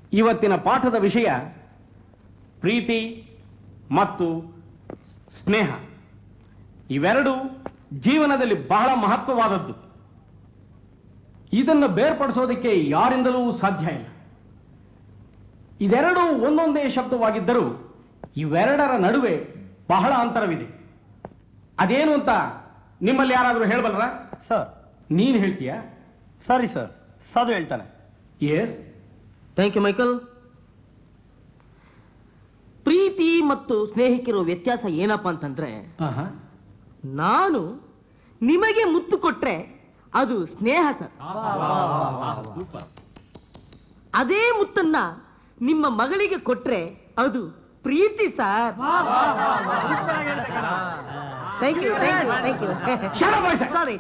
ಇವತ್ತಿನ ಪಾಠದ ವಿಷಯ ಪ್ರೀತಿ ಮತ್ತು ಸ್ನೇಹ ಇವೆರಡು ಜೀವನದಲ್ಲಿ ಬಹಳ ಮಹತ್ವವಾದದ್ದು ಇದನ್ನು ಬೇರ್ಪಡಿಸೋದಕ್ಕೆ ಯಾರಿಂದಲೂ ಸಾಧ್ಯ ಇಲ್ಲ ಇದೆರಡು ಒಂದೊಂದೇ ಶಬ್ದವಾಗಿದ್ದರೂ ಇವೆರಡರ ನಡುವೆ ಬಹಳ ಅಂತರವಿದೆ ಅದೇನು ಅಂತ ನಿಮ್ಮಲ್ಲಿ ಯಾರಾದರೂ ಹೇಳಬಲ್ಲರ ಸರ್ ನೀನು ಹೇಳ್ತೀಯಾ ಸಾರಿ ಸರ್ ಸಾಧು ಹೇಳ್ತಾನೆ ಎಸ್ ಥ್ಯಾಂಕ್ ಯು ಮೈಕಲ್ ಪ್ರೀತಿ ಮತ್ತು ಸ್ನೇಹಿಕರು ವ್ಯತ್ಯಾಸ ಏನಪ್ಪ ಅಂತಂದ್ರೆ ನಾನು ನಿಮಗೆ ಮುತ್ತು ಕೊಟ್ರೆ ಅದು ಸ್ನೇಹ ಸರ್ ಅದೇ ಮುತ್ತನ್ನ ನಿಮ್ಮ ಮಗಳಿಗೆ ಕೊಟ್ರೆ ಅದು ಪ್ರೀತಿ sir thank you thank you thank you sorry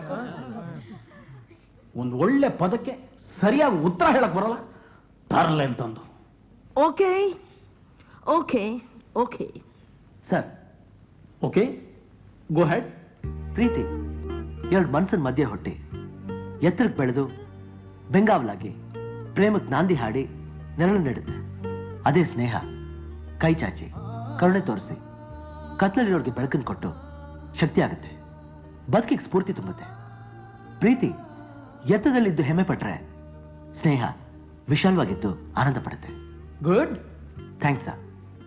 ಒಂದು ಒಳ್ಳೆ ಪದಕ್ಕೆ ಸರಿಯಾಗಿ ಉತ್ತರ ಹೇಳಕ್ ಬರಲ್ಲ ತರಲೆ ಅಂತಂದು okay okay okay sir okay go ahead ಪ್ರೀತಿ ಎರಡು ಮನ್ಸನ್ ಮಧ್ಯೆ ಹೊಟ್ಟಿ ಎತ್ತರಕ್ಕೆ ಬೆಳೆದು ಬೆಂಗಾವಲಾಗಿ ಪ್ರೇಮಕ್ಕೆ ನಾಂದಿ ಹಾಡಿ ನೆರಳು ನೀಡುತ್ತೆ ಅದೇ ಸ್ನೇಹ ಕೈ ಚಾಚಿ ಕರುಣೆ ತೋರಿಸಿ ಕತ್ಲಲ್ಲಿರೋರ್ಗೆ ಬೆಳಕನ್ನು ಕೊಟ್ಟು ಶಕ್ತಿ ಆಗುತ್ತೆ ಬದುಕಿಗೆ ಸ್ಫೂರ್ತಿ ತುಂಬುತ್ತೆ ಪ್ರೀತಿ ಎತ್ತದಲ್ಲಿದ್ದು ಹೆಮ್ಮೆ ಪಟ್ರೆ ಸ್ನೇಹ ವಿಶಾಲವಾಗಿದ್ದು ಆನಂದ ಪಡುತ್ತೆ ಗುಡ್ ಥ್ಯಾಂಕ್ಸ್ ಸರ್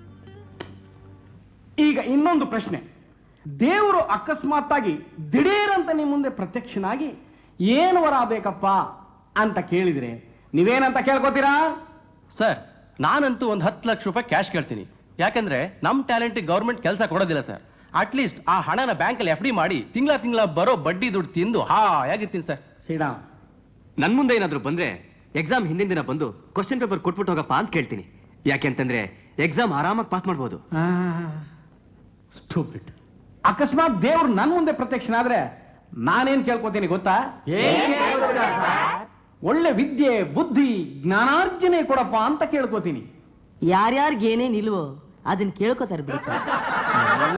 ಈಗ ಇನ್ನೊಂದು ಪ್ರಶ್ನೆ ದೇವರು ಅಕಸ್ಮಾತ್ತಾಗಿ ದಿಢೀರಂತ ನಿಮ್ಮ ಮುಂದೆ ಪ್ರತ್ಯಕ್ಷನಾಗಿ ಏನು ವರ ಬೇಕಪ್ಪ ಅಂತ ಕೇಳಿದ್ರೆ ನೀವೇನಂತ ಕೇಳ್ಕೊತೀರಾ ಸರ್ ನಾನಂತೂ ಒಂದು ಹತ್ತು ಲಕ್ಷ ರೂಪಾಯಿ ಕ್ಯಾಶ್ ಕೇಳ್ತೀನಿ ಯಾಕಂದ್ರೆ ನಮ್ಮ ಟ್ಯಾಲೆಂಟಿಗೆ ಗೌರ್ಮೆಂಟ್ ಕೆಲಸ ಕೊಡೋದಿಲ್ಲ ಸರ್ ಅಟ್ಲೀಸ್ಟ್ ಆ ಹಣನ ಬ್ಯಾಂಕಲ್ಲಿ ಎಫ್ ಡಿ ಮಾಡಿ ತಿಂಗಳ ತಿಂಗಳ ಬರೋ ಬಡ್ಡಿ ದುಡ್ಡು ತಿಂದು ಹಾಯಾಗಿರ್ತೀನಿ ಸರ್ ಸಿಡಾ ನನ್ ಮುಂದೆ ಏನಾದ್ರು ಬಂದ್ರೆ ಎಕ್ಸಾಮ್ ಹಿಂದಿನ ದಿನ ಬಂದು ಕ್ವಶನ್ ಪೇಪರ್ ಕೊಟ್ಬಿಟ್ಟು ಹೋಗಪ್ಪ ಅಂತ ಕೇಳ್ತೀನಿ ಯಾಕೆಂತಂದ್ರೆ ಎಕ್ಸಾಮ್ ಆರಾಮಾಗಿ ಪಾಸ್ ಮಾಡ್ಬೋದು ಸ್ಟೂಪಿಡ್ ಅಕಸ್ಮಾತ್ ದೇವ್ರು ನನ್ನ ಮುಂದೆ ಪ್ರತ್ಯಕ್ಷನಾದ್ರೆ ನಾನೇನ್ ಕೇಳ್ಕೊತೀನಿ ಗೊತ್ತಾ ಒಳ್ಳೆ ವಿದ್ಯೆ ಬುದ್ಧಿ ಜ್ಞಾನಾರ್ಜನೆ ಕೊಡಪ್ಪ ಅಂತ ಕೇಳ್ಕೊತೀನಿ ಯಾರ್ಯಾರಿಗೆ ಏನೇನ್ ಇಲ್ವೋ ಅದನ್ನ ಕೇಳ್ಕೊತಾರೆ ಬಿಡಿ ಸರ್